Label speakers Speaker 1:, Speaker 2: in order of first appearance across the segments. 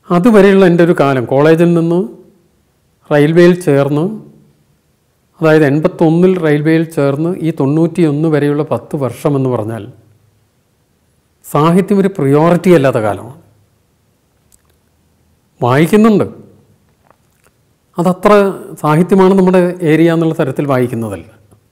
Speaker 1: അതുവരെയുള്ള എൻ്റെ ഒരു കാലം കോളേജിൽ നിന്ന് റെയിൽവേയിൽ ചേർന്ന് അതായത് എൺപത്തൊന്നിൽ റെയിൽവേയിൽ ചേർന്ന് ഈ തൊണ്ണൂറ്റിയൊന്ന് വരെയുള്ള പത്ത് വർഷം എന്ന് പറഞ്ഞാൽ സാഹിത്യം ഒരു പ്രിയോറിറ്റി അല്ലാത്ത കാലമാണ് വായിക്കുന്നുണ്ട് അതത്ര സാഹിത്യമാണ് നമ്മുടെ ഏരിയ എന്നുള്ള തരത്തിൽ വായിക്കുന്നതല്ല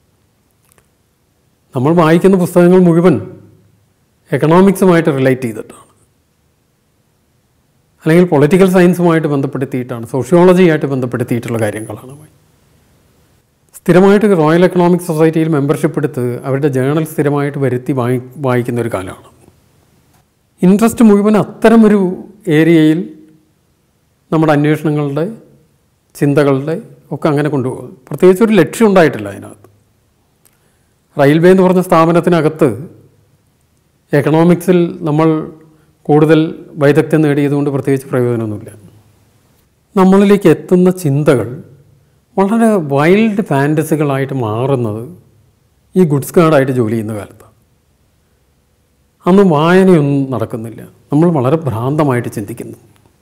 Speaker 1: നമ്മൾ വായിക്കുന്ന പുസ്തകങ്ങൾ മുഴുവൻ എക്കണോമിക്സുമായിട്ട് റിലേറ്റ് ചെയ്തിട്ടാണ് അല്ലെങ്കിൽ പൊളിറ്റിക്കൽ സയൻസുമായിട്ട് ബന്ധപ്പെടുത്തിയിട്ടാണ് സോഷ്യോളജിയായിട്ട് ബന്ധപ്പെടുത്തിയിട്ടുള്ള കാര്യങ്ങളാണ് സ്ഥിരമായിട്ട് റോയൽ എക്കണോമിക് സൊസൈറ്റിയിൽ മെമ്പർഷിപ്പ് എടുത്ത് അവരുടെ ജേണൽ സ്ഥിരമായിട്ട് വരുത്തി വായി വായിക്കുന്ന ഒരു കാലമാണ് ഇൻട്രസ്റ്റ് മുഴുവൻ അത്തരമൊരു ഏരിയയിൽ നമ്മുടെ അന്വേഷണങ്ങളുടെ ചിന്തകളുടെ ഒക്കെ അങ്ങനെ കൊണ്ടുപോകും പ്രത്യേകിച്ച് ഒരു ലക്ഷ്യം ഉണ്ടായിട്ടില്ല അതിനകത്ത് റെയിൽവേ എന്ന് പറഞ്ഞ സ്ഥാപനത്തിനകത്ത് എക്കണോമിക്സിൽ നമ്മൾ കൂടുതൽ വൈദഗ്ധ്യം നേടിയതുകൊണ്ട് പ്രത്യേകിച്ച് പ്രയോജനമൊന്നുമില്ല നമ്മളിലേക്ക് എത്തുന്ന ചിന്തകൾ വളരെ വൈൽഡ് ഫാൻറ്റസികളായിട്ട് മാറുന്നത് ഈ ഗുഡ്സ് കാർഡായിട്ട് ജോലി ചെയ്യുന്ന കാലത്താണ് അന്ന് വായനയൊന്നും നടക്കുന്നില്ല നമ്മൾ വളരെ ഭ്രാന്തമായിട്ട് ചിന്തിക്കുന്നു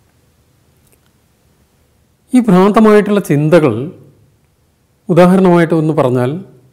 Speaker 1: ഈ ഭ്രാന്തമായിട്ടുള്ള ചിന്തകൾ ഉദാഹരണമായിട്ട് ഒന്ന് പറഞ്ഞാൽ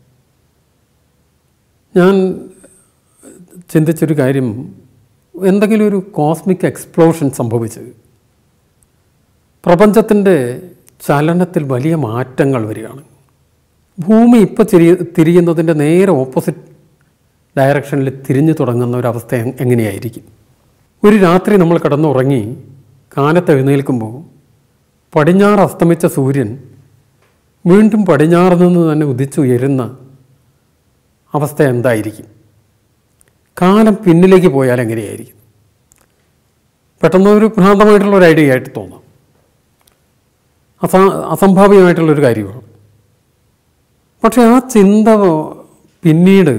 Speaker 1: ഞാൻ ചിന്തിച്ചൊരു കാര്യം എന്തെങ്കിലും ഒരു കോസ്മിക് എക്സ്പ്ലോഷൻ സംഭവിച്ച് പ്രപഞ്ചത്തിൻ്റെ ചലനത്തിൽ വലിയ മാറ്റങ്ങൾ വരികയാണ് ഭൂമി ഇപ്പോൾ തിരി തിരിയുന്നതിൻ്റെ നേരെ ഓപ്പോസിറ്റ് ഡയറക്ഷനിൽ തിരിഞ്ഞു തുടങ്ങുന്ന ഒരവസ്ഥ എ- എങ്ങനെയായിരിക്കും ഒരു രാത്രി നമ്മൾ കിടന്നുറങ്ങി കാലത്ത് എഴുന്നേൽക്കുമ്പോൾ പടിഞ്ഞാറ് അസ്തമിച്ച സൂര്യൻ വീണ്ടും പടിഞ്ഞാറ് നിന്ന് തന്നെ ഉദിച്ചുയരുന്ന അവസ്ഥ എന്തായിരിക്കും കാലം പിന്നിലേക്ക് പോയാൽ എങ്ങനെയായിരിക്കും പെട്ടെന്ന് ഒരു ഭ്രാന്തമായിട്ടുള്ള ഒരു ഐഡിയ ആയിട്ട് തോന്നാം അസാ അസംഭാവ്യമായിട്ടുള്ളൊരു കാര്യമാണ് പക്ഷെ ആ ചിന്ത പിന്നീട്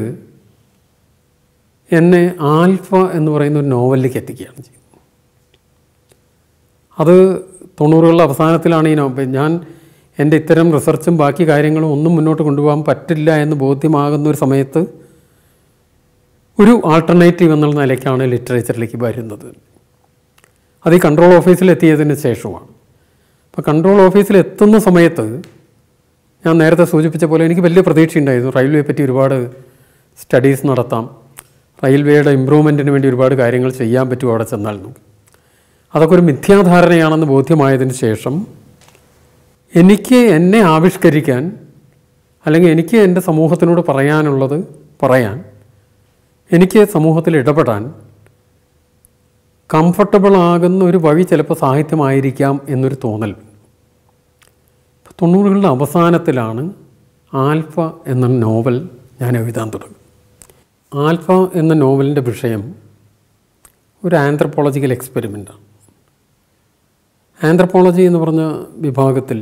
Speaker 1: എന്നെ ആൽഫ എന്ന് പറയുന്ന ഒരു നോവലിലേക്ക് എത്തിക്കുകയാണ് ചെയ്യുന്നത് അത് തൊണ്ണൂറുകളുടെ അവസാനത്തിലാണ് ഈ നോവൽ ഞാൻ എൻ്റെ ഇത്തരം റിസർച്ചും ബാക്കി കാര്യങ്ങളും ഒന്നും മുന്നോട്ട് കൊണ്ടുപോകാൻ പറ്റില്ല എന്ന് ബോധ്യമാകുന്ന ഒരു സമയത്ത് ഒരു ആൾട്ടർനേറ്റീവ് എന്നുള്ള നിലയ്ക്കാണ് ലിറ്ററേച്ചറിലേക്ക് വരുന്നത് അത് ഈ കൺട്രോൾ ഓഫീസിൽ എത്തിയതിന് ശേഷമാണ് അപ്പോൾ കൺട്രോൾ ഓഫീസിൽ എത്തുന്ന സമയത്ത് ഞാൻ നേരത്തെ സൂചിപ്പിച്ച പോലെ എനിക്ക് വലിയ പ്രതീക്ഷയുണ്ടായിരുന്നു റെയിൽവേയെ പറ്റി ഒരുപാട് സ്റ്റഡീസ് നടത്താം റെയിൽവേയുടെ ഇമ്പ്രൂവ്മെൻറ്റിന് വേണ്ടി ഒരുപാട് കാര്യങ്ങൾ ചെയ്യാൻ പറ്റും അവിടെ ചെന്നാൽ നമുക്ക് അതൊക്കെ ഒരു മിഥ്യാധാരണയാണെന്ന് ബോധ്യമായതിന് ശേഷം എനിക്ക് എന്നെ ആവിഷ്കരിക്കാൻ അല്ലെങ്കിൽ എനിക്ക് എൻ്റെ സമൂഹത്തിനോട് പറയാനുള്ളത് പറയാൻ എനിക്ക് സമൂഹത്തിൽ ഇടപെടാൻ കംഫർട്ടബിൾ ആകുന്ന ഒരു വഴി ചിലപ്പോൾ സാഹിത്യമായിരിക്കാം എന്നൊരു തോന്നൽ ഇപ്പം തൊണ്ണൂറുകളുടെ അവസാനത്തിലാണ് ആൽഫ എന്ന നോവൽ ഞാൻ എഴുതാൻ തുടങ്ങി ആൽഫ എന്ന നോവലിൻ്റെ വിഷയം ഒരു ആന്ത്രപ്പോളജിക്കൽ എക്സ്പെരിമെൻ്റാണ് ആന്ത്രപ്പോളജി എന്ന് പറഞ്ഞ വിഭാഗത്തിൽ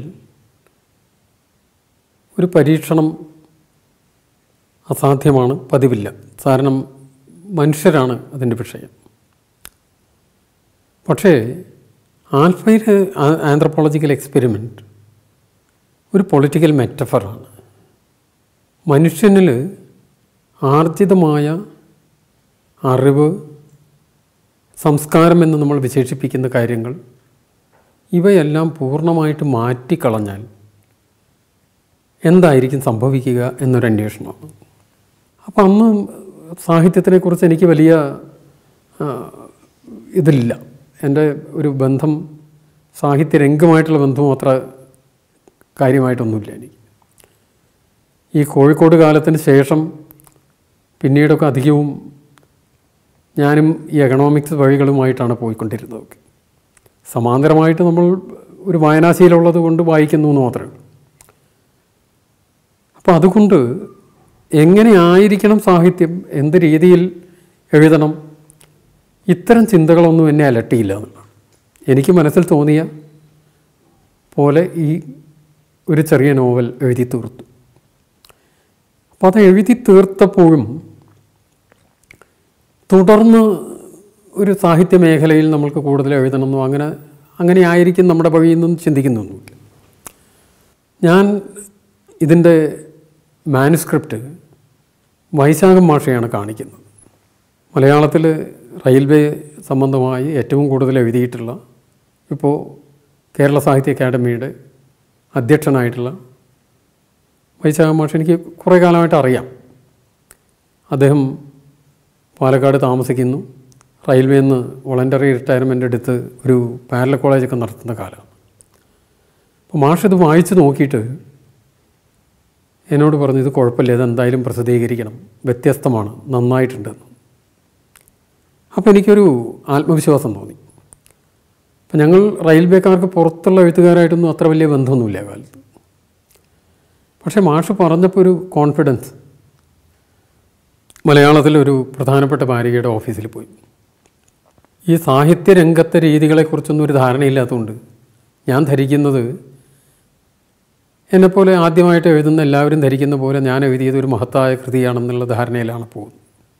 Speaker 1: ഒരു പരീക്ഷണം അസാധ്യമാണ് പതിവില്ല കാരണം മനുഷ്യരാണ് അതിൻ്റെ വിഷയം പക്ഷേ ആൽഫയിൽ ആന്ത്രപ്പോളജിക്കൽ എക്സ്പെരിമെൻറ്റ് ഒരു പൊളിറ്റിക്കൽ മെറ്റഫറാണ് മനുഷ്യനിൽ ആർജിതമായ അറിവ് സംസ്കാരം എന്ന് നമ്മൾ വിശേഷിപ്പിക്കുന്ന കാര്യങ്ങൾ ഇവയെല്ലാം പൂർണ്ണമായിട്ട് മാറ്റിക്കളഞ്ഞാൽ എന്തായിരിക്കും സംഭവിക്കുക എന്നൊരു അന്വേഷണമാണ് അപ്പം അന്ന് സാഹിത്യത്തിനെക്കുറിച്ച് എനിക്ക് വലിയ ആ, ഇതില്ല എൻ്റെ ഒരു ബന്ധം സാഹിത്യരംഗമായിട്ടുള്ള ബന്ധവും അത്ര കാര്യമായിട്ടൊന്നുമില്ല എനിക്ക് ഈ കോഴിക്കോട് കാലത്തിന് ശേഷം പിന്നീടൊക്കെ അധികവും ഞാനും ഈ എക്കണോമിക്സ് വഴികളുമായിട്ടാണ് പോയിക്കൊണ്ടിരുന്നത് സമാന്തരമായിട്ട് നമ്മൾ ഒരു വായനാശീലമുള്ളത് കൊണ്ട് വായിക്കുന്നു എന്ന് മാത്രമേ ഉള്ളൂ അപ്പോൾ അതുകൊണ്ട് എങ്ങനെ ആയിരിക്കണം സാഹിത്യം എന്ത് രീതിയിൽ എഴുതണം ഇത്തരം ചിന്തകളൊന്നും എന്നെ അലട്ടിയില്ല എന്നുള്ളതാണ് എനിക്ക് മനസ്സിൽ തോന്നിയ പോലെ ഈ ഒരു ചെറിയ നോവൽ എഴുതി തീർത്തു അപ്പോൾ അത് എഴുതി തീർത്തപ്പോഴും തുടർന്ന് ഒരു സാഹിത്യ മേഖലയിൽ നമ്മൾക്ക് കൂടുതൽ എഴുതണമെന്നോ അങ്ങനെ അങ്ങനെ ആയിരിക്കും നമ്മുടെ വഴിയിൽ നിന്നും ചിന്തിക്കുന്നൊന്നുമില്ല ഞാൻ ഇതിൻ്റെ മാനുസ്ക്രിപ്റ്റ് വൈശാഖം മാഷയാണ് കാണിക്കുന്നത് മലയാളത്തിൽ റെയിൽവേ സംബന്ധമായി ഏറ്റവും കൂടുതൽ എഴുതിയിട്ടുള്ള ഇപ്പോൾ കേരള സാഹിത്യ അക്കാദമിയുടെ അധ്യക്ഷനായിട്ടുള്ള വൈശാഖ മാഷ് എനിക്ക് കുറേ കാലമായിട്ട് അറിയാം അദ്ദേഹം പാലക്കാട് താമസിക്കുന്നു റെയിൽവേയിൽ നിന്ന് വോളണ്ടറി റിട്ടയർമെൻ്റ് എടുത്ത് ഒരു പാരല കോളേജൊക്കെ നടത്തുന്ന കാലമാണ് അപ്പോൾ മാഷ് ഇത് വായിച്ച് നോക്കിയിട്ട് എന്നോട് പറഞ്ഞു ഇത് കുഴപ്പമില്ല ഇത് എന്തായാലും പ്രസിദ്ധീകരിക്കണം വ്യത്യസ്തമാണ് നന്നായിട്ടുണ്ടെന്ന് അപ്പോൾ എനിക്കൊരു ആത്മവിശ്വാസം തോന്നി അപ്പം ഞങ്ങൾ റെയിൽവേക്കാർക്ക് പുറത്തുള്ള എഴുത്തുകാരായിട്ടൊന്നും അത്ര വലിയ ബന്ധമൊന്നുമില്ല ആ കാലത്ത് പക്ഷേ മാഷ് പറഞ്ഞപ്പോൾ ഒരു കോൺഫിഡൻസ് മലയാളത്തിലൊരു പ്രധാനപ്പെട്ട വാരികയുടെ ഓഫീസിൽ പോയി ഈ സാഹിത്യരംഗത്തെ രീതികളെക്കുറിച്ചൊന്നും ഒരു ധാരണയില്ലാത്തതുകൊണ്ട് ഞാൻ ധരിക്കുന്നത് എന്നെപ്പോലെ ആദ്യമായിട്ട് എഴുതുന്ന എല്ലാവരും ധരിക്കുന്ന പോലെ ഞാൻ എഴുതിയത് ഒരു മഹത്തായ കൃതിയാണെന്നുള്ള ധാരണയിലാണ് പോകുന്നത്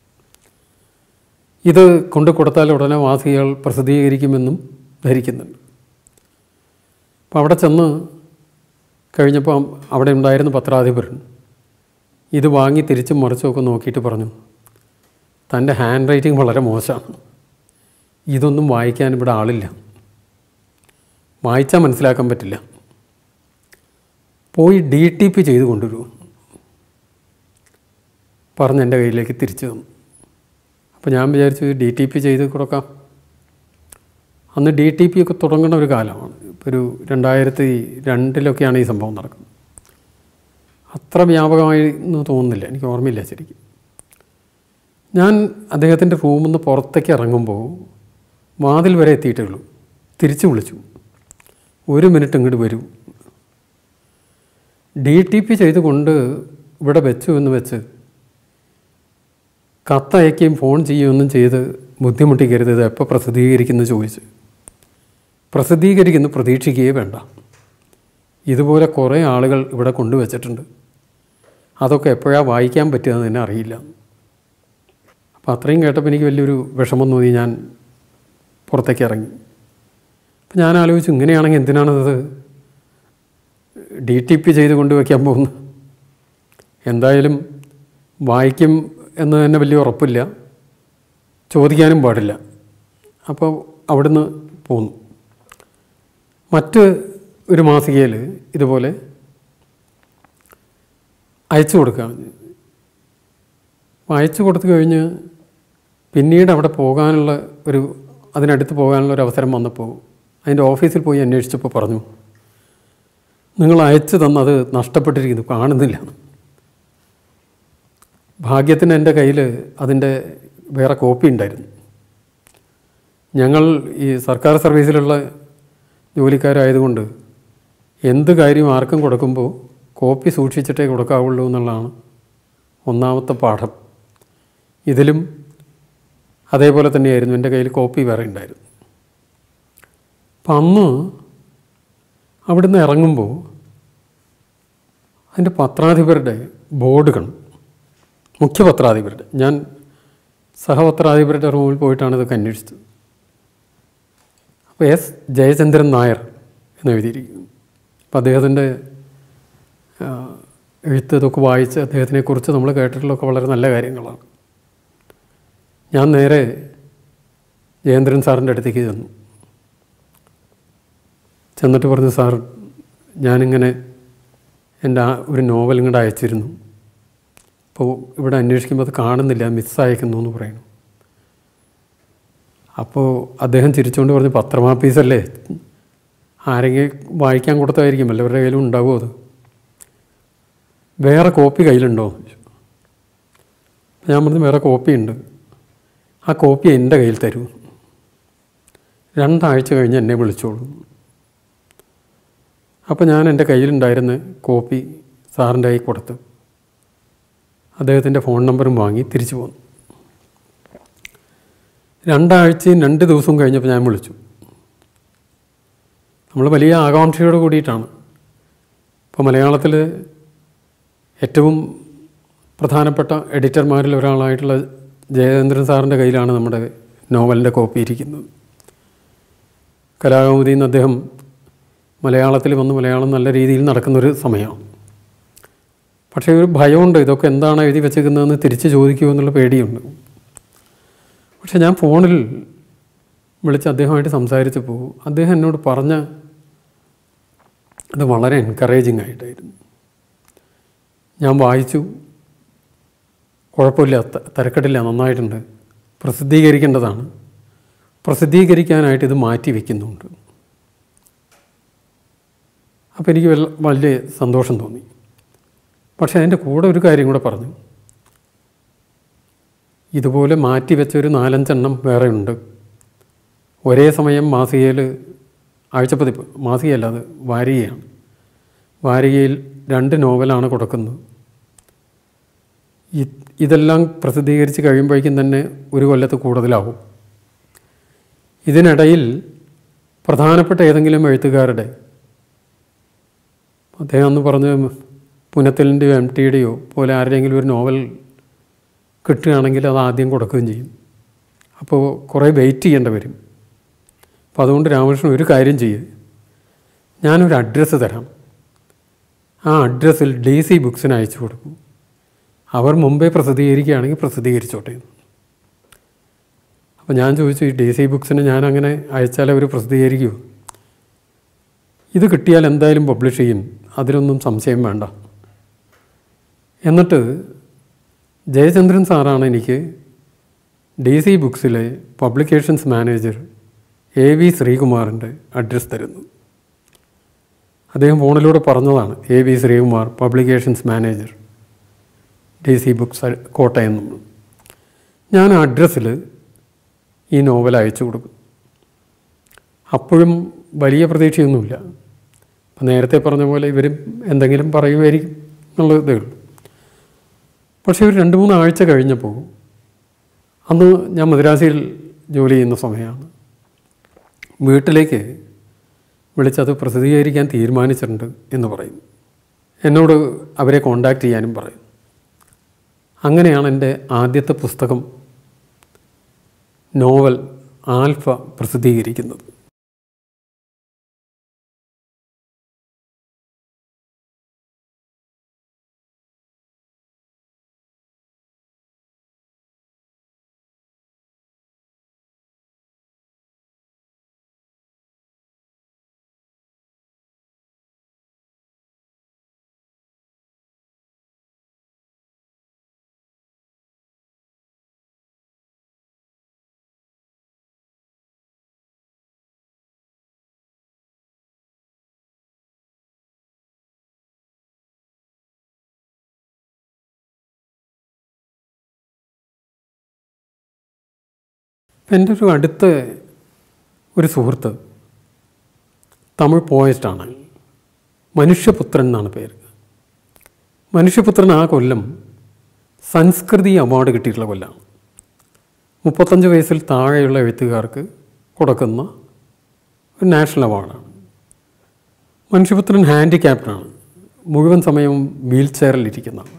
Speaker 1: ഇത് കൊണ്ടു കൊടുത്താൽ ഉടനെ മാസികകൾ പ്രസിദ്ധീകരിക്കുമെന്നും ധരിക്കുന്നുണ്ട് അപ്പോൾ അവിടെ ചെന്ന് കഴിഞ്ഞപ്പോൾ അവിടെ ഉണ്ടായിരുന്ന പത്രാധിപരൻ ഇത് വാങ്ങി തിരിച്ചും മറിച്ചുമൊക്കെ നോക്കിയിട്ട് പറഞ്ഞു തൻ്റെ ഹാൻഡ് റൈറ്റിംഗ് വളരെ മോശമാണ് ഇതൊന്നും വായിക്കാൻ ഇവിടെ ആളില്ല വായിച്ചാൽ മനസ്സിലാക്കാൻ പറ്റില്ല പോയി ഡി ടി പി ചെയ്ത് കൊണ്ടുവരൂ പറഞ്ഞ് എൻ്റെ കയ്യിലേക്ക് തിരിച്ചു തന്നു അപ്പോൾ ഞാൻ വിചാരിച്ചു ഡി ടി പി ചെയ്ത് കൊടുക്കാം അന്ന് ഡി ടി പി ഒക്കെ തുടങ്ങുന്ന ഒരു കാലമാണ് ഇപ്പോൾ ഒരു രണ്ടായിരത്തി രണ്ടിലൊക്കെയാണ് ഈ സംഭവം നടക്കുന്നത് അത്ര വ്യാപകമായി എന്ന് തോന്നുന്നില്ല എനിക്ക് ഓർമ്മയില്ല ശരിക്കും ഞാൻ അദ്ദേഹത്തിൻ്റെ റൂമിൽ നിന്ന് പുറത്തേക്ക് ഇറങ്ങുമ്പോൾ വാതിൽ വരെ എത്തിയിട്ടേ ഉള്ളൂ തിരിച്ചു വിളിച്ചു ഒരു മിനിറ്റ് ഇങ്ങോട്ട് വരൂ ഡി ടി പി ചെയ്തുകൊണ്ട് ഇവിടെ വെച്ചു എന്ന് വെച്ച് കത്തയക്കുകയും ഫോൺ ചെയ്യുകയൊന്നും ചെയ്ത് ബുദ്ധിമുട്ടിക്കരുത് ഇത് എപ്പോൾ പ്രസിദ്ധീകരിക്കുന്നു ചോദിച്ച് പ്രസിദ്ധീകരിക്കുന്നു പ്രതീക്ഷിക്കുകയേ വേണ്ട ഇതുപോലെ കുറേ ആളുകൾ ഇവിടെ കൊണ്ടുവച്ചിട്ടുണ്ട് അതൊക്കെ എപ്പോഴാണ് വായിക്കാൻ പറ്റുകയെന്ന് തന്നെ അറിയില്ല അപ്പോൾ അത്രയും കേട്ടപ്പോൾ എനിക്ക് വലിയൊരു വിഷമം തോന്നി ഞാൻ പുറത്തേക്ക് ഇറങ്ങി അപ്പം ഞാൻ ആലോചിച്ചു ഇങ്ങനെയാണെങ്കിൽ എന്തിനാണത് ഡി ടി പി ചെയ്ത് കൊണ്ടുവയ്ക്കാൻ പോകുന്നത് എന്തായാലും വായിക്കും എന്ന് തന്നെ വലിയ ഉറപ്പില്ല ചോദിക്കാനും പാടില്ല അപ്പോൾ അവിടുന്ന് പോന്നു മറ്റ് ഒരു മാസികയിൽ ഇതുപോലെ അയച്ചു കൊടുക്കുകയാണ് അപ്പോൾ അയച്ചു കൊടുത്തു കഴിഞ്ഞ് പിന്നീട് അവിടെ പോകാനുള്ള ഒരു അതിനടുത്ത് പോകാനുള്ള ഒരു അവസരം വന്നപ്പോൾ അതിൻ്റെ ഓഫീസിൽ പോയി അന്വേഷിച്ചപ്പോൾ പറഞ്ഞു നിങ്ങൾ അയച്ചു തന്നത് നഷ്ടപ്പെട്ടിരിക്കുന്നു കാണുന്നില്ല ഭാഗ്യത്തിന് എൻ്റെ കയ്യിൽ അതിൻ്റെ വേറെ കോപ്പി ഉണ്ടായിരുന്നു ഞങ്ങൾ ഈ സർക്കാർ സർവീസിലുള്ള ജോലിക്കാരായതുകൊണ്ട് എന്ത് കാര്യം ആർക്കും കൊടുക്കുമ്പോൾ കോപ്പി സൂക്ഷിച്ചിട്ടേ കൊടുക്കാവുള്ളൂ എന്നുള്ളതാണ് ഒന്നാമത്തെ പാഠം ഇതിലും അതേപോലെ തന്നെയായിരുന്നു എൻ്റെ കയ്യിൽ കോപ്പി വേറെ ഉണ്ടായിരുന്നു അപ്പം അന്ന് അവിടുന്ന് ഇറങ്ങുമ്പോൾ അതിൻ്റെ പത്രാധിപരുടെ ബോർഡ് കണ്ടു മുഖ്യ പത്രാധിപരുടെ ഞാൻ സഹപത്രാധിപരുടെ റൂമിൽ പോയിട്ടാണ് ഇതൊക്കെ അന്വേഷിച്ചത് അപ്പോൾ എസ് ജയചന്ദ്രൻ നായർ എന്ന് എഴുതിയിരിക്കുന്നു അപ്പോൾ അദ്ദേഹത്തിൻ്റെ ആ, എഴുത്ത് ഇതൊക്കെ വായിച്ച് അദ്ദേഹത്തിനെക്കുറിച്ച് നമ്മൾ കേട്ടിട്ടുള്ളതൊക്കെ വളരെ നല്ല കാര്യങ്ങളാണ് ഞാൻ നേരെ ജയേന്ദ്രൻ സാറിൻ്റെ അടുത്തേക്ക് ചെന്നു ചെന്നിട്ട് പറഞ്ഞു സാർ ഞാനിങ്ങനെ എൻ്റെ ആ ഒരു നോവൽ ഇങ്ങോട്ട് അയച്ചിരുന്നു അപ്പോൾ ഇവിടെ അന്വേഷിക്കുമ്പോൾ അത് കാണുന്നില്ല മിസ്സായേക്കുന്നു എന്ന് പറയുന്നു അപ്പോൾ അദ്ദേഹം ചിരിച്ചുകൊണ്ട് പറഞ്ഞു പത്രമാപ്പീസല്ലേ ആരെങ്കിലും വായിക്കാൻ കൊടുത്തായിരിക്കും എല്ലാവരുടെ കയ്യിലും ഉണ്ടാവുമോ അത് വേറെ കോപ്പി കയ്യിലുണ്ടോ എന്ന് ചോദിച്ചു. ഞാൻ പറഞ്ഞു വേറെ കോപ്പി ഉണ്ട് ആ കോപ്പി എൻ്റെ കയ്യിൽ തരൂ രണ്ടാഴ്ച കഴിഞ്ഞ് എന്നെ വിളിച്ചോളൂ അപ്പോൾ ഞാൻ എൻ്റെ കയ്യിലുണ്ടായിരുന്ന കോപ്പി സാറിൻ്റെ കയ്യിൽ കൊടുത്തു അദ്ദേഹത്തിൻ്റെ ഫോൺ നമ്പറും വാങ്ങി തിരിച്ചു പോന്നു രണ്ടാഴ്ചയും രണ്ട് ദിവസവും കഴിഞ്ഞപ്പോൾ ഞാൻ വിളിച്ചു നമ്മൾ വലിയ ആകാംക്ഷയോട് കൂടിയിട്ടാണ് ഇപ്പോൾ മലയാളത്തിൽ ഏറ്റവും പ്രധാനപ്പെട്ട എഡിറ്റർമാരിൽ ഒരാളായിട്ടുള്ള ജയചന്ദ്രൻ സാറിൻ്റെ കയ്യിലാണ് നമ്മുടെ നോവലിൻ്റെ കോപ്പി ഇരിക്കുന്നത് കലാകൗമുദിയിൽ നിന്ന് അദ്ദേഹം മലയാളത്തിൽ വന്ന് മലയാളം നല്ല രീതിയിൽ നടക്കുന്നൊരു സമയമാണ് പക്ഷേ ഒരു ഭയമുണ്ട് ഇതൊക്കെ എന്താണ് എഴുതി വെച്ചേക്കുന്നതെന്ന് തിരിച്ച് ചോദിക്കുമോ എന്നുള്ള പേടിയുണ്ട് പക്ഷെ ഞാൻ ഫോണിൽ വിളിച്ച് അദ്ദേഹമായിട്ട് സംസാരിച്ച് പോകും അദ്ദേഹം എന്നോട് പറഞ്ഞ അത് വളരെ എൻകറേജിങ് ആയിട്ടായിരുന്നു ഞാൻ വായിച്ചു കുഴപ്പമില്ല ത- തരക്കെട്ടില്ല നന്നായിട്ടുണ്ട് പ്രസിദ്ധീകരിക്കേണ്ടതാണ് പ്രസിദ്ധീകരിക്കാനായിട്ട് ഇത് മാറ്റി വയ്ക്കുന്നുണ്ട് അപ്പോൾ എനിക്ക് വല്ല- വലിയ സന്തോഷം തോന്നി പക്ഷേ അതിൻ്റെ കൂടെ ഒരു കാര്യം കൂടെ പറഞ്ഞു ഇതുപോലെ മാറ്റി വെച്ച ഒരു നാലഞ്ചെണ്ണം വേറെ ഉണ്ട് ഒരേ സമയം മാസികയിൽ ആഴ്ചപ്പതിപ്പ് മാസികയല്ല അത് വാരികയാണ് വാരികയിൽ രണ്ട് നോവലാണ് കൊടുക്കുന്നത് ഇ- ഇതെല്ലാം പ്രസിദ്ധീകരിച്ച് കഴിയുമ്പോഴേക്കും തന്നെ ഒരു കൊല്ലത്ത് കൂടുതലാവും ഇതിനിടയിൽ പ്രധാനപ്പെട്ട ഏതെങ്കിലും എഴുത്തുകാരുടെ അദ്ദേഹം അന്ന് പറഞ്ഞ് പുനത്തലിൻ്റെയോ എം ടിയുടെയോ പോലെ ആരുടെയെങ്കിലും ഒരു നോവൽ കിട്ടുകയാണെങ്കിൽ അത് ആദ്യം കൊടുക്കുകയും ചെയ്യും അപ്പോൾ കുറേ വെയിറ്റ് ചെയ്യേണ്ടി വരും അപ്പോൾ അതുകൊണ്ട് രാമകൃഷ്ണൻ ഒരു കാര്യം ചെയ്യും ഞാനൊരു അഡ്രസ്സ് തരാം ആ അഡ്രസ്സിൽ ഡി സി ബുക്സിന് അയച്ചു കൊടുക്കും അവർ മുമ്പേ പ്രസിദ്ധീകരിക്കുകയാണെങ്കിൽ പ്രസിദ്ധീകരിച്ചോട്ടെ അപ്പോൾ ഞാൻ ചോദിച്ചു ഈ ഡി സി ബുക്സിന് ഞാൻ അങ്ങനെ അയച്ചാൽ അവർ പ്രസിദ്ധീകരിക്കുമോ ഇത് കിട്ടിയാൽ എന്തായാലും പബ്ലിഷ് ചെയ്യും അതിലൊന്നും സംശയം വേണ്ട എന്നിട്ട് ജയചന്ദ്രൻ സാറാണ് എനിക്ക് ഡി സി ബുക്സിലെ പബ്ലിക്കേഷൻസ് മാനേജർ എ വി ശ്രീകുമാറിൻ്റെ അഡ്രസ്സ് തരുന്നു അദ്ദേഹം ഫോണിലൂടെ പറഞ്ഞതാണ് A V Sreekumar publications manager D C books Kottayam എന്ന്. ഞാൻ ആ അഡ്രസ്സിൽ ഈ നോവൽ അയച്ചു കൊടുക്കും അപ്പോഴും വലിയ പ്രതീക്ഷയൊന്നുമില്ല അപ്പം നേരത്തെ പറഞ്ഞ പോലെ ഇവരും എന്തെങ്കിലും പറയുമായിരിക്കും എന്നുള്ള ഇതേ ഉള്ളൂ പക്ഷേ ഒരു രണ്ട് മൂന്ന് ആഴ്ച കഴിഞ്ഞപ്പോൾ അന്ന് ഞാൻ മദ്രാസിയിൽ ജോലി ചെയ്യുന്ന സമയമാണ് വീട്ടിലേക്ക് വിളിച്ചത് പ്രസിദ്ധീകരിക്കാൻ തീരുമാനിച്ചിട്ടുണ്ട് എന്ന് പറയും എന്നോട് അവരെ കോണ്ടാക്ട് ചെയ്യാനും പറയും അങ്ങനെയാണ് എൻ്റെ ആദ്യത്തെ പുസ്തകം നോവൽ ആൽഫ പ്രസിദ്ധീകരിക്കുന്നത് എൻ്റെ ഒരു അടുത്ത ഒരു സുഹൃത്ത് തമിഴ് പോയറ്റാണ് മനുഷ്യപുത്രൻ എന്നാണ് പേര് മനുഷ്യപുത്രൻ ആ കൊല്ലം സംസ്കൃതി അവാർഡ് കിട്ടിയിട്ടുള്ള കൊല്ലമാണ് മുപ്പത്തഞ്ച് വയസ്സിൽ താഴെയുള്ള എഴുത്തുകാർക്ക് കൊടുക്കുന്ന ഒരു നാഷണൽ അവാർഡാണ് മനുഷ്യപുത്രൻ ഹാൻഡിക്യാപ്ഡാണ് മുഴുവൻ സമയവും വീൽ ചെയറിലിരിക്കുന്നതാണ്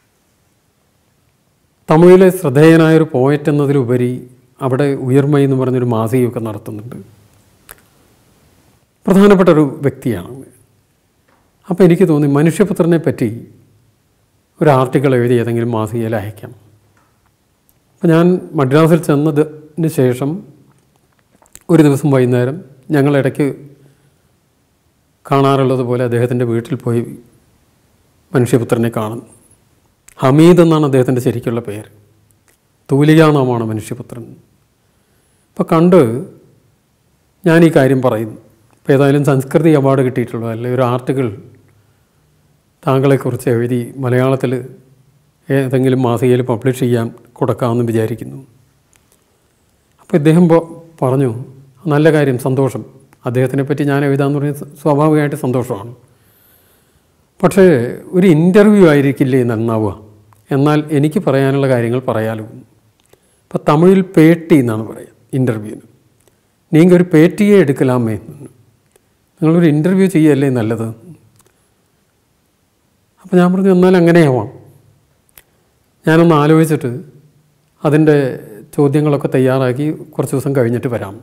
Speaker 1: തമിഴിലെ ശ്രദ്ധേയനായൊരു പോയറ്റ് എന്നതിലുപരി അവിടെ ഉയർമ എന്ന് പറഞ്ഞൊരു മാസികയൊക്കെ നടത്തുന്നുണ്ട് പ്രധാനപ്പെട്ട ഒരു വ്യക്തിയാണ് അപ്പോൾ എനിക്ക് തോന്നി മനുഷ്യപുത്രനെ പറ്റി ഒരു ആർട്ടിക്കിൾ എഴുതി ഏതെങ്കിലും മാസികയിൽ അയക്കാം അപ്പോൾ ഞാൻ മദ്രാസിൽ ചെന്നതിന് ശേഷം ഒരു ദിവസം വൈകുന്നേരം ഞങ്ങൾ ഇടയ്ക്ക് കാണാറുള്ളത് പോലെ അദ്ദേഹത്തിൻ്റെ വീട്ടിൽ പോയി മനുഷ്യപുത്രനെ കാണുന്നു ഹമീദ് എന്നാണ് അദ്ദേഹത്തിൻ്റെ ശരിക്കുള്ള പേര് തൂലികാനാമാണ് മനുഷ്യപുത്രൻ അപ്പോൾ കണ്ട് ഞാൻ ഈ കാര്യം പറയുന്നു ഇപ്പോൾ ഏതായാലും സംസ്കൃതി അവാർഡ് കിട്ടിയിട്ടുള്ളൂ അല്ലെ ഒരു ആർട്ടിക്കിൾ താങ്കളെക്കുറിച്ച് എഴുതി മലയാളത്തിൽ ഏതെങ്കിലും മാസികയിൽ പബ്ലിഷ് ചെയ്യാൻ കൊടുക്കാമെന്ന് വിചാരിക്കുന്നു അപ്പോൾ ഇദ്ദേഹം പ- പറഞ്ഞു നല്ല കാര്യം സന്തോഷം അദ്ദേഹത്തിനെ പറ്റി ഞാൻ എഴുതാമെന്ന് പറഞ്ഞാൽ സ്വാഭാവികമായിട്ട് സന്തോഷമാണ് പക്ഷേ ഒരു ഇൻ്റർവ്യൂ ആയിരിക്കില്ലേ നന്നാവുക എന്നാൽ എനിക്ക് പറയാനുള്ള കാര്യങ്ങൾ പറയാലോ ഇപ്പോൾ തമിഴിൽ പേട്ടി എന്നാണ് പറയുക ഇൻ്റർവ്യൂവിന് നിങ്ങൾ ഒരു പേട്ടിയെ എടുക്കലാമേ നിങ്ങളൊരു ഇൻ്റർവ്യൂ ചെയ്യല്ലേ നല്ലത് അപ്പോൾ ഞാൻ പറഞ്ഞു എന്നാൽ അങ്ങനെയാവാം ഞാനൊന്ന് ആലോചിച്ചിട്ട് അതിൻ്റെ ചോദ്യങ്ങളൊക്കെ തയ്യാറാക്കി കുറച്ച് ദിവസം കഴിഞ്ഞിട്ട് വരാം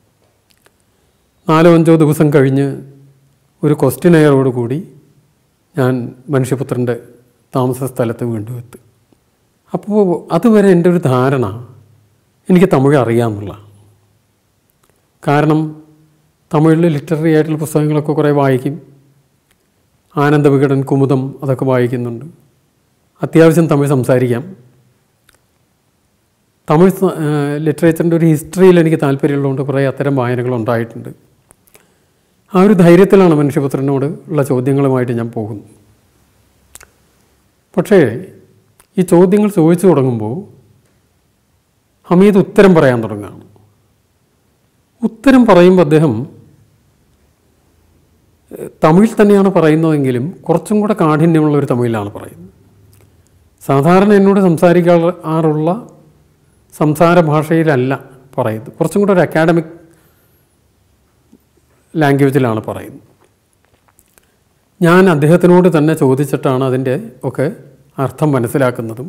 Speaker 1: നാലോ അഞ്ചോ ദിവസം കഴിഞ്ഞ് ഒരു ക്വസ്റ്റ്യനെയറോട് കൂടി ഞാൻ മനുഷ്യപുത്രൻ്റെ താമസ സ്ഥലത്ത് വീണ്ടും എത്തി അപ്പോൾ അതുവരെ എൻ്റെ ഒരു ധാരണ എനിക്ക് തമിഴ് അറിയാമെന്നുള്ള കാരണം തമിഴിൽ ലിറ്റററി ആയിട്ടുള്ള പുസ്തകങ്ങളൊക്കെ കുറേ വായിക്കും ആനന്ദ വികടൻ കുമുദം അതൊക്കെ വായിക്കുന്നുണ്ട് അത്യാവശ്യം തമിഴ് സംസാരിക്കാം തമിഴ് ലിറ്ററേച്ചറിൻ്റെ ഒരു ഹിസ്റ്ററിയിൽ എനിക്ക് താല്പര്യമുള്ളതുകൊണ്ട് കുറേ അത്തരം വായനകൾ ഉണ്ടായിട്ടുണ്ട് ആ ഒരു ധൈര്യത്തിലാണ് മനുഷ്യപുത്രനോട് ഉള്ള ചോദ്യങ്ങളുമായിട്ട് ഞാൻ പോകുന്നത് പക്ഷേ ഈ ചോദ്യങ്ങൾ ചോദിച്ചു തുടങ്ങുമ്പോൾ ഹമീദ് ഉത്തരം പറയാൻ തുടങ്ങുകയാണ് ഉത്തരം പറയുമ്പോൾ അദ്ദേഹം ഏഹ്, തമിഴിൽ തന്നെയാണ് പറയുന്നതെങ്കിലും കുറച്ചും കൂടെ കാഠിന്യമുള്ള ഒരു തമിഴിലാണ് പറയുന്നത് സാധാരണ എന്നോട് സംസാരിക്കാറുള്ള സംസാര ഭാഷയിലല്ല പറയുന്നത് കുറച്ചും കൂടെ ഒരു അക്കാഡമിക് ലാംഗ്വേജിലാണ് പറയുന്നത് ഞാൻ അദ്ദേഹത്തിനോട് തന്നെ ചോദിച്ചിട്ടാണ് അതിൻ്റെ ഒക്കെ അർത്ഥം മനസ്സിലാക്കുന്നതും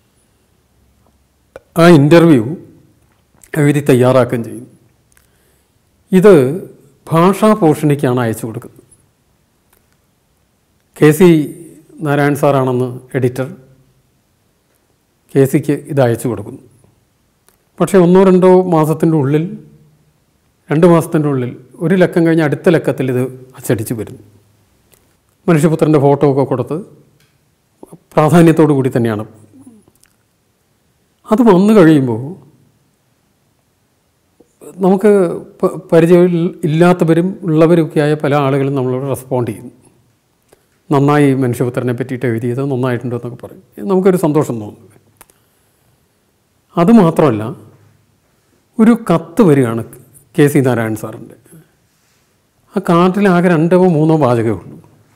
Speaker 1: ആ ഇൻ്റർവ്യൂ എഴുതി തയ്യാറാക്കുകയും ചെയ്യും ഇത് ഭാഷാ പോഷണിക്കാണ് അയച്ചു കൊടുക്കുന്നത് കെ സി നാരായൺ സാറാണെന്ന് എഡിറ്റർ കെ സിക്ക് ഇത് അയച്ചു കൊടുക്കുന്നു പക്ഷേ ഒന്നോ രണ്ടോ മാസത്തിൻ്റെ ഉള്ളിൽ രണ്ട് മാസത്തിൻ്റെ ഉള്ളിൽ ഒരു ലക്കം കഴിഞ്ഞ് അടുത്ത ലക്കത്തിൽ ഇത് അച്ചടിച്ച് വരുന്നു മനുഷ്യപുത്രൻ്റെ ഫോട്ടോ ഒക്കെ കൊടുത്ത് പ്രാധാന്യത്തോടു കൂടി തന്നെയാണ് അത് വന്നു കഴിയുമ്പോൾ നമുക്ക് പ- പരിചയം ഇൽ- ഇല്ലാത്തവരും ഉള്ളവരൊക്കെയായ പല ആളുകളും നമ്മളോട് റെസ്പോണ്ട് ചെയ്യുന്നു നന്നായി മനുഷ്യപുത്രനെ പറ്റിയിട്ട് എഴുതിയത് നന്നായിട്ടുണ്ട് എന്നൊക്കെ പറയും നമുക്കൊരു സന്തോഷം തോന്നുന്നു അതുമാത്രമല്ല ഒരു കത്ത് വരികയാണ് കെ സി നാരായണൻ സാറിൻ്റെ ആ കാർഡിൽ ആകെ രണ്ടോ മൂന്നോ വാചകമേ ഉള്ളൂ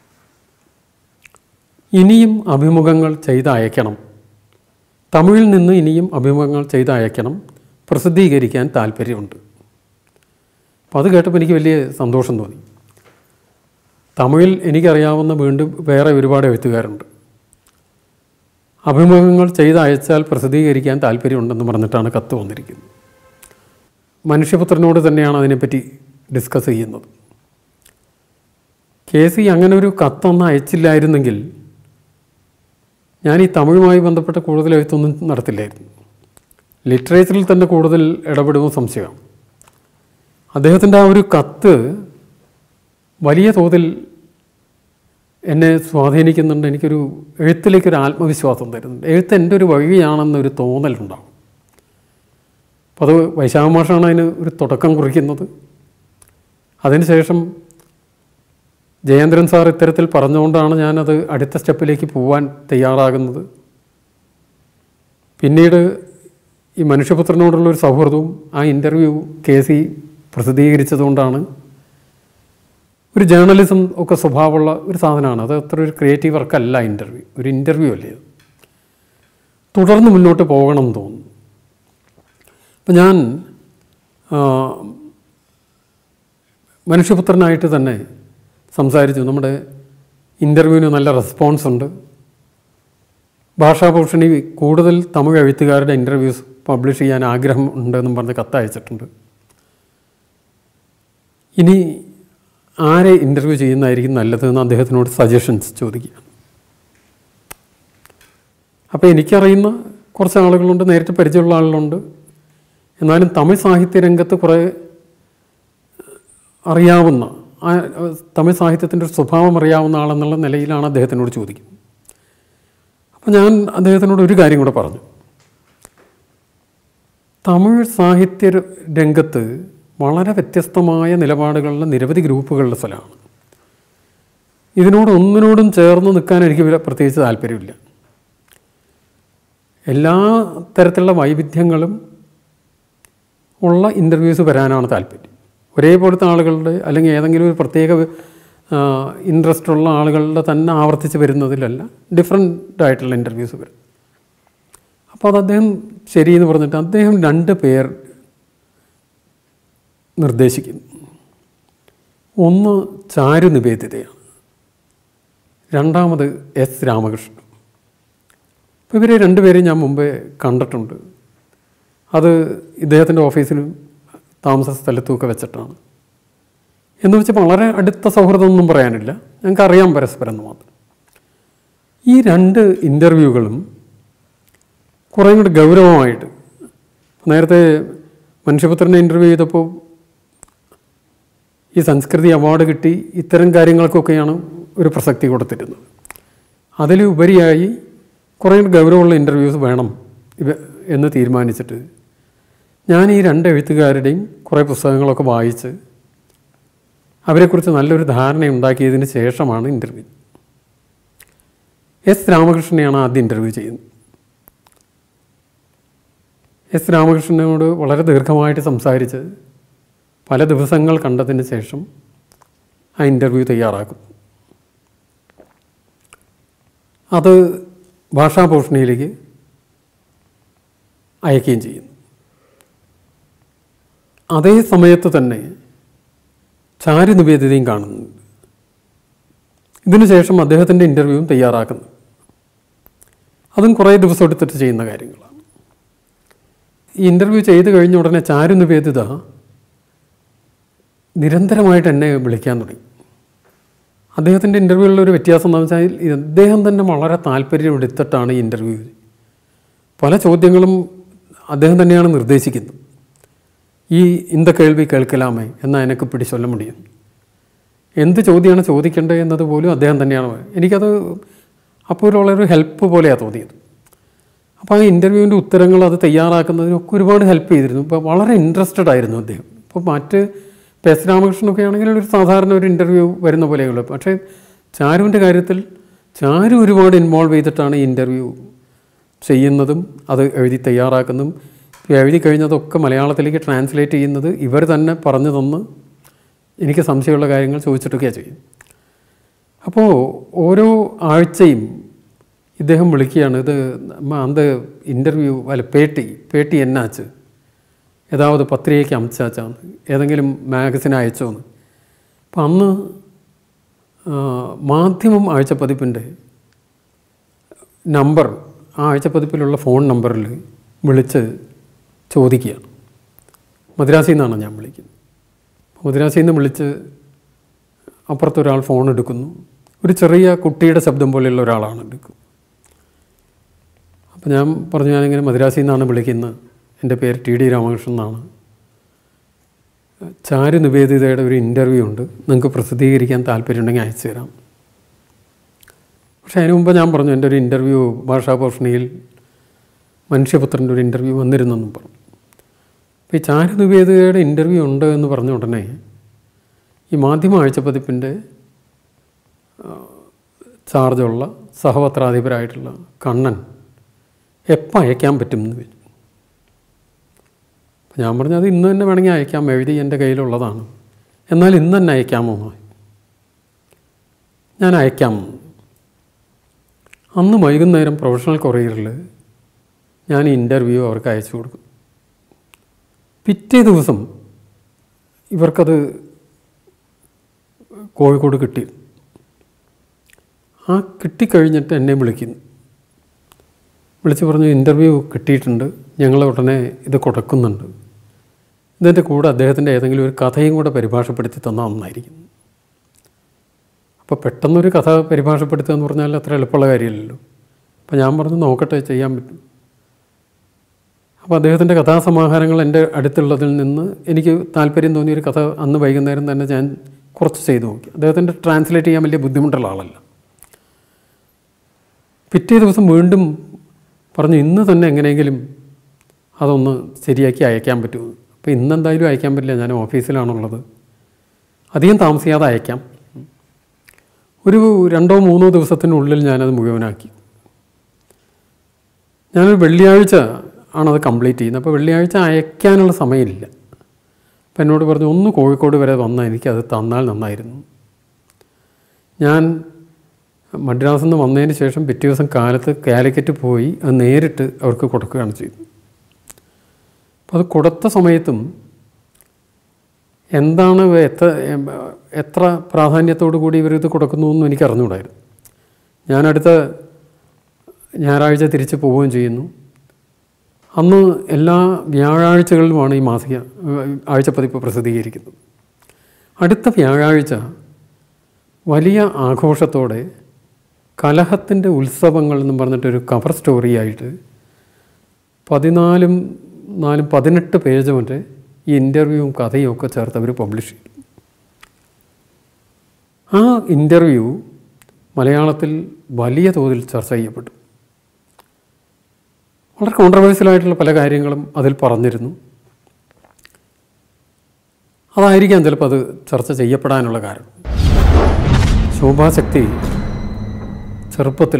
Speaker 1: ഇനിയും അഭിമുഖങ്ങൾ ചെയ്ത് അയക്കണം തമിഴിൽ നിന്ന് ഇനിയും അഭിമുഖങ്ങൾ ചെയ്ത് അയക്കണം പ്രസിദ്ധീകരിക്കാൻ താല്പര്യമുണ്ട് അപ്പോൾ അത് കേട്ടപ്പോൾ എനിക്ക് വലിയ സന്തോഷം തോന്നി തമിഴിൽ എനിക്കറിയാവുന്ന വീണ്ടും വേറെ ഒരുപാട് എഴുത്തുകാരുണ്ട് അഭിമുഖങ്ങൾ ചെയ്ത് അയച്ചാൽ പ്രസിദ്ധീകരിക്കാൻ താല്പര്യമുണ്ടെന്ന് പറഞ്ഞിട്ടാണ് കത്ത് വന്നിരിക്കുന്നത് മനുഷ്യപുത്രനോട് തന്നെയാണ് അതിനെപ്പറ്റി ഡിസ്കസ് ചെയ്യുന്നത് കെ സി അങ്ങനെ ഒരു കത്തൊന്ന് അയച്ചില്ലായിരുന്നെങ്കിൽ ഞാൻ ഈ തമിഴുമായി ബന്ധപ്പെട്ട കൂടുതൽ എഴുത്തൊന്നും നടത്തില്ലായിരുന്നു ലിറ്ററേച്ചറിൽ തന്നെ കൂടുതൽ ഇടപെടുമ്പോൾ സംശയമാണ് അദ്ദേഹത്തിൻ്റെ ആ ഒരു കത്ത് വലിയ തോതിൽ എന്നെ സ്വാധീനിക്കുന്നുണ്ട് എനിക്കൊരു എഴുത്തിലേക്കൊരു ആത്മവിശ്വാസം തരുന്നുണ്ട് എഴുത്ത് എൻ്റെ ഒരു വഴിയാണെന്നൊരു തോന്നലുണ്ടാവും അപ്പോൾ അത് വൈശാഖമാഷാണ് അതിന് ഒരു തുടക്കം കുറിക്കുന്നത് അതിനുശേഷം ജയേന്ദ്രൻ സാർ ഇത്തരത്തിൽ പറഞ്ഞുകൊണ്ടാണ് ഞാനത് അടുത്ത സ്റ്റെപ്പിലേക്ക് പോവാൻ തയ്യാറാകുന്നത് പിന്നീട് ഈ മനുഷ്യപുത്രനോടുള്ള ഒരു സൗഹൃദവും ആ ഇൻ്റർവ്യൂ കെ സി പ്രസിദ്ധീകരിച്ചതുകൊണ്ടാണ് ഒരു ജേർണലിസം ഒക്കെ സ്വഭാവമുള്ള ഒരു സാധനമാണ് അത് അത്ര ഒരു ക്രിയേറ്റീവ് വർക്കല്ല ഇൻ്റർവ്യൂ ഒരു ഇൻ്റർവ്യൂ അല്ലേ അത് തുടർന്ന് മുന്നോട്ട് പോകണം എന്ന് തോന്നുന്നു അപ്പം ഞാൻ ആ, മനുഷ്യപുത്രനായിട്ട് തന്നെ സംസാരിച്ചു നമ്മുടെ ഇൻ്റർവ്യൂവിന് നല്ല റെസ്പോൺസ് ഉണ്ട് ഭാഷാഭൂഷണി കൂടുതൽ തമിഴ് എഴുത്തുകാരുടെ ഇൻ്റർവ്യൂസ് പബ്ലിഷ് ചെയ്യാൻ ആഗ്രഹം ഉണ്ടെന്നും പറഞ്ഞ് കത്തയച്ചിട്ടുണ്ട് ഇനി ആരെ ഇൻ്റർവ്യൂ ചെയ്യുന്നതായിരിക്കും നല്ലതെന്ന് അദ്ദേഹത്തിനോട് സജഷൻസ് ചോദിക്കുക അപ്പോൾ എനിക്കറിയുന്ന കുറച്ച് ആളുകളുണ്ട് നേരിട്ട് പരിചയമുള്ള ആളുകളുണ്ട് എന്നാലും തമിഴ് സാഹിത്യ രംഗത്ത് കുറേ അറിയാവുന്ന ആ തമിഴ് സാഹിത്യത്തിൻ്റെ ഒരു സ്വഭാവം അറിയാവുന്ന ആളെന്നുള്ള നിലയിലാണ് അദ്ദേഹത്തിനോട് ചോദിക്കുന്നത് അപ്പോൾ ഞാൻ അദ്ദേഹത്തിനോട് ഒരു കാര്യം കൂടെ പറഞ്ഞു തമിഴ് സാഹിത്യ ര- രംഗത്ത് വളരെ വ്യത്യസ്തമായ നിലപാടുകളുള്ള നിരവധി ഗ്രൂപ്പുകളുടെ സ്ഥലമാണ് ഇതിനോട് ഒന്നിനോടും ചേർന്ന് നിൽക്കാൻ എനിക്ക് വല്ല- പ്രത്യേകിച്ച് താല്പര്യമില്ല എല്ലാ തരത്തിലുള്ള വൈവിധ്യങ്ങളും ഉള്ള ഇൻ്റർവ്യൂസ് വരാനാണ് താല്പര്യം ഒരേപോലത്തെ ആളുകളുടെ അല്ലെങ്കിൽ ഏതെങ്കിലും ഒരു പ്രത്യേക ഇൻട്രസ്റ്റ് ഉള്ള ആളുകളുടെ തന്നെ ആവർത്തിച്ച് വരുന്നതിലല്ല ഡിഫറെൻ്റ് ആയിട്ടുള്ള ഇൻ്റർവ്യൂസ് വരും അപ്പോൾ അത് അദ്ദേഹം ശരിയെന്ന് പറഞ്ഞിട്ട് അദ്ദേഹം രണ്ട് പേർ നിർദ്ദേശിക്കുന്നു ഒന്ന് ചാരു നിവേദിതയാണ് രണ്ടാമത് എസ് രാമകൃഷ്ണൻ അപ്പോൾ ഇവരെ രണ്ടുപേരെയും ഞാൻ മുമ്പേ കണ്ടിട്ടുണ്ട് അത് ഇദ്ദേഹത്തിൻ്റെ ഓഫീസിലും താമസ സ്ഥലത്തുമൊക്കെ വെച്ചിട്ടാണ് എന്ന് വെച്ചാൽ വളരെ അടുത്ത സൗഹൃദമൊന്നും പറയാനില്ല ഞങ്ങൾക്ക് അറിയാം പരസ്പരം എന്ന് മാത്രം ഈ രണ്ട് ഇൻ്റർവ്യൂകളും കുറേ കൂടി ഗൗരവമായിട്ട് നേരത്തെ മനുഷ്യപുത്രനെ ഇൻ്റർവ്യൂ ചെയ്തപ്പോൾ ഈ സംസ്കൃതി അവാർഡ് കിട്ടി ഇത്തരം കാര്യങ്ങൾക്കൊക്കെയാണ് ഒരു പ്രസക്തി കൊടുത്തിരുന്നത് അതിലുപരിയായി കുറേ ഗൗരവമുള്ള ഇൻ്റർവ്യൂസ് വേണം ഇവ എന്ന് തീരുമാനിച്ചിട്ട് ഞാൻ ഈ രണ്ട് എഴുത്തുകാരുടെയും കുറേ പുസ്തകങ്ങളൊക്കെ വായിച്ച് അവരെക്കുറിച്ച് നല്ലൊരു ധാരണ ഉണ്ടാക്കിയതിന് ശേഷമാണ് ഇൻ്റർവ്യൂ എസ് രാമകൃഷ്ണനെയാണ് ആദ്യം ഇൻ്റർവ്യൂ ചെയ്യുന്നത് എസ് രാമകൃഷ്ണനോട് വളരെ ദീർഘമായിട്ട് സംസാരിച്ച് പല ദിവസങ്ങൾ കണ്ടതിന് ശേഷം ആ ഇൻ്റർവ്യൂ തയ്യാറാക്കും അത് ഭാഷാഭൂഷണിയിലേക്ക് അയക്കുകയും ചെയ്യുന്നു അതേ സമയത്ത് തന്നെ ചാരു നിവേദിതയും കാണുന്നുണ്ട് ഇതിനുശേഷം അദ്ദേഹത്തിൻ്റെ ഇൻ്റർവ്യൂവും തയ്യാറാക്കുന്നു അതും കുറേ ദിവസം എടുത്തിട്ട് ചെയ്യുന്ന കാര്യങ്ങളാണ് ഈ ഇൻ്റർവ്യൂ ചെയ്ത് കഴിഞ്ഞ ഉടനെ ചാരു നിവേദിത നിരന്തരമായിട്ട് എന്നെ വിളിക്കാൻ തുടങ്ങി അദ്ദേഹത്തിൻ്റെ ഇൻ്റർവ്യൂവിലുള്ള ഒരു വ്യത്യാസം എന്താണെന്ന് വെച്ചാൽ ഇത് അദ്ദേഹം തന്നെ വളരെ താല്പര്യം എടുത്തിട്ടാണ് ഈ ഇൻ്റർവ്യൂ പല ചോദ്യങ്ങളും അദ്ദേഹം തന്നെയാണ് നിർദ്ദേശിക്കുന്നത് ഈ ഇന്ത കേൾവി കേൾക്കലാമേ എന്നാൽ എനിക്ക് പിടിച്ചൊല്ല മുടിയും എന്ത് ചോദ്യമാണ് ചോദിക്കേണ്ടത് എന്നത് പോലും അദ്ദേഹം തന്നെയാണ് എനിക്കത് അപ്പോൾ ഒരു വളരെ ഹെൽപ്പ് പോലെയാണ് തോന്നിയത് അപ്പോൾ ആ ഇൻ്റർവ്യൂവിൻ്റെ ഉത്തരങ്ങൾ അത് തയ്യാറാക്കുന്നതിനൊക്കെ ഒരുപാട് ഹെൽപ്പ് ചെയ്തിരുന്നു ഇപ്പോൾ വളരെ ഇൻട്രസ്റ്റഡ് ആയിരുന്നു അദ്ദേഹം ഇപ്പോൾ മറ്റ് ഇപ്പോൾ എസ് രാമകൃഷ്ണനൊക്കെ ആണെങ്കിൽ ഒരു സാധാരണ ഒരു ഇൻ്റർവ്യൂ വരുന്ന പോലെയുള്ളൂ പക്ഷേ ചാരുവിൻ്റെ കാര്യത്തിൽ ചാരു ഒരുപാട് ഇൻവോൾവ് ചെയ്തിട്ടാണ് ഈ ഇൻ്റർവ്യൂ ചെയ്യുന്നതും അത് എഴുതി തയ്യാറാക്കുന്നതും എഴുതി കഴിഞ്ഞതൊക്കെ മലയാളത്തിലേക്ക് ട്രാൻസ്ലേറ്റ് ചെയ്യുന്നത് ഇവർ തന്നെ പറഞ്ഞു തന്ന് എനിക്ക് സംശയമുള്ള കാര്യങ്ങൾ ചോദിച്ചിട്ടൊക്കെയാണ് ചെയ്യും അപ്പോൾ ഓരോ ആഴ്ചയും ഇദ്ദേഹം വിളിക്കുകയാണ് ഇത് അമ്മ അന്ത് ഇൻ്റർവ്യൂ അല്ല പേട്ടി പേട്ടി എന്നാച്ച് ഏതാവത് പത്രികയ്ക്ക് അമിച്ചാച്ചാന്ന് ഏതെങ്കിലും മാഗസിൻ അയച്ചോന്ന് അപ്പം അന്ന് ആ, മാധ്യമം ആഴ്ചപ്പതിപ്പിൻ്റെ നമ്പർ ആ ആഴ്ചപ്പതിപ്പിലുള്ള ഫോൺ നമ്പറിൽ വിളിച്ച് ചോദിക്കുകയാണ് മദ്രാസിൽ നിന്നാണ് ഞാൻ വിളിക്കുന്നത് മദ്രാസിൽ നിന്ന് വിളിച്ച് അപ്പുറത്തൊരാൾ ഫോൺ എടുക്കുന്നു ഒരു ചെറിയ കുട്ടിയുടെ ശബ്ദം പോലെയുള്ള ഒരാളാണ് എടുക്കുന്നത് അപ്പോൾ ഞാൻ പറഞ്ഞു ഞാനിങ്ങനെ മദ്രാസിൽ നിന്നാണ് വിളിക്കുന്നത് എൻ്റെ പേര് ടി ഡി രാമകൃഷ്ണൻ എന്നാണ് ചാരു നിവേദിതയുടെ ഒരു ഇൻ്റർവ്യൂ ഉണ്ട് നിങ്ങൾക്ക് പ്രസിദ്ധീകരിക്കാൻ താല്പര്യമുണ്ടെങ്കിൽ അയച്ചു തരാം പക്ഷേ അതിന് മുമ്പ് ഞാൻ പറഞ്ഞു എൻ്റെ ഒരു ഇൻ്റർവ്യൂ ഭാഷാഭൂഷണിയിൽ മനുഷ്യപുത്രൻ്റെ ഒരു ഇൻ്റർവ്യൂ വന്നിരുന്നെന്നും പറഞ്ഞു അപ്പോൾ ഈ ചാരു നിവേദിതയുടെ ഇൻ്റർവ്യൂ ഉണ്ട് എന്ന് പറഞ്ഞ ഉടനെ ഈ മാധ്യമ ആഴ്ചപ്പതിപ്പിൻ്റെ ചാർജുള്ള സഹപത്രാധിപരായിട്ടുള്ള കണ്ണൻ എപ്പോൾ അയക്കാൻ പറ്റും എന്ന് ചോദിച്ചു അപ്പോൾ ഞാൻ പറഞ്ഞു അത് ഇന്ന് തന്നെ വേണമെങ്കിൽ അയക്കാം എഴുതി എൻ്റെ കയ്യിലുള്ളതാണ് എന്നാൽ ഇന്ന് തന്നെ അയക്കാമോ എന്ന് ചോദിച്ചു. ഞാൻ അയക്കാം അന്ന് വൈകുന്നേരം പ്രൊഫഷണൽ കൊറിയറിൽ ഞാൻ ഇൻ്റർവ്യൂ അവർക്ക് അയച്ചു കൊടുക്കും പിറ്റേ ദിവസം ഇവർക്കത് കോഴിക്കോട് കിട്ടി ആ കിട്ടിക്കഴിഞ്ഞിട്ട് എന്നെ വിളിക്കുന്നു വിളിച്ച് പറഞ്ഞു ഇൻ്റർവ്യൂ കിട്ടിയിട്ടുണ്ട് ഞങ്ങൾ ഉടനെ ഇത് കൊടുക്കുന്നുണ്ട് ഇതിൻ്റെ കൂടെ അദ്ദേഹത്തിൻ്റെ ഏതെങ്കിലും ഒരു കഥയും കൂടെ പരിഭാഷപ്പെടുത്തി തന്നാൽ നന്നായിരിക്കും അപ്പോൾ പെട്ടെന്നൊരു കഥ പരിഭാഷപ്പെടുത്തുക എന്ന് പറഞ്ഞാൽ അത്ര എളുപ്പമുള്ള കാര്യമില്ലല്ലോ അപ്പോൾ ഞാൻ പറഞ്ഞു നോക്കട്ടെ ചെയ്യാൻ പറ്റും അപ്പോൾ അദ്ദേഹത്തിൻ്റെ കഥാസമാഹാരങ്ങൾ എൻ്റെ അടുത്തുള്ളതിൽ നിന്ന് എനിക്ക് താല്പര്യം തോന്നിയൊരു കഥ അന്ന് വൈകുന്നേരം തന്നെ ഞാൻ കുറച്ച് ചെയ്തു നോക്കി അദ്ദേഹത്തിൻ്റെ ട്രാൻസ്ലേറ്റ് ചെയ്യാൻ വലിയ ബുദ്ധിമുട്ടുള്ള ആളല്ല പിറ്റേ ദിവസം വീണ്ടും പറഞ്ഞു ഇന്ന് തന്നെ എങ്ങനെയെങ്കിലും അതൊന്ന് ശരിയാക്കി അയക്കാൻ പറ്റുമോ അപ്പോൾ ഇന്ന് എന്തായാലും അയക്കാൻ പറ്റില്ല ഞാൻ ഓഫീസിലാണുള്ളത് അധികം താമസിയാതെ അയക്കാം ഒരു രണ്ടോ മൂന്നോ ദിവസത്തിനുള്ളിൽ ഞാനത് മുഴുവനാക്കി ഞാനൊരു വെള്ളിയാഴ്ച ആണത് കംപ്ലീറ്റ് ചെയ്യുന്നത് അപ്പോൾ വെള്ളിയാഴ്ച അയക്കാനുള്ള സമയമില്ല അപ്പം എന്നോട് പറഞ്ഞു ഒന്ന് കോഴിക്കോട് വരെ വന്നാൽ എനിക്കത് തന്നാൽ നന്നായിരുന്നു ഞാൻ മദ്രാസിൽ നിന്ന് വന്നതിന് ശേഷം പിറ്റേ ദിവസം കാലത്ത് കാലിക്കറ്റ് പോയി അത് നേരിട്ട് അവർക്ക് കൊടുക്കുകയാണ് ചെയ്തത് അപ്പോൾ അത് കൊടുത്ത സമയത്തും എന്താണ് എത്ര എത്ര പ്രാധാന്യത്തോടു കൂടി ഇവരിത് കൊടുക്കുന്നു എന്നും എനിക്ക് അറിഞ്ഞുകൂടായിരുന്നു ഞാൻ അടുത്ത ഞായറാഴ്ച തിരിച്ച് പോവുകയും ചെയ്യുന്നു അന്ന് എല്ലാ വ്യാഴാഴ്ചകളിലുമാണ് ഈ മാസിക ആഴ്ചപ്പതിപ്പ് പ്രസിദ്ധീകരിക്കുന്നത് അടുത്ത വ്യാഴാഴ്ച വലിയ ആഘോഷത്തോടെ കലഹത്തിൻ്റെ ഉത്സവങ്ങൾ എന്നും പറഞ്ഞിട്ടൊരു കവർ സ്റ്റോറിയായിട്ട് പതിനാലും നാലും പതിനെട്ട് പേജ് മറ്റേ ഈ ഇൻ്റർവ്യൂവും കഥയും ഒക്കെ ചേർത്ത് അവർ പബ്ലിഷ് ചെയ്തു ആ ഇൻ്റർവ്യൂ മലയാളത്തിൽ വലിയ തോതിൽ ചർച്ച ചെയ്യപ്പെട്ടു വളരെ കോൺട്രവേഴ്സ്യലായിട്ടുള്ള പല കാര്യങ്ങളും അതിൽ പറഞ്ഞിരുന്നു അതായിരിക്കാം ചിലപ്പോൾ അത് ചർച്ച ചെയ്യപ്പെടാനുള്ള കാരണം ശോഭാശക്തി ചെറുപ്പത്തിൽ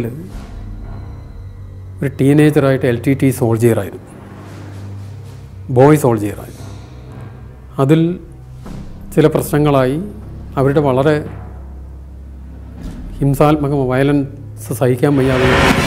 Speaker 1: ഒരു ടീനേജറായിട്ട് എൽ ടി ടി സോൾജിയറായിരുന്നു ബോയ് സോൾജിയറായിരുന്നു അതിൽ ചില പ്രശ്നങ്ങളായി അവരുടെ വളരെ ഹിംസാത്മക വയലൻസ് സഹിക്കാൻ വയ്യാതെ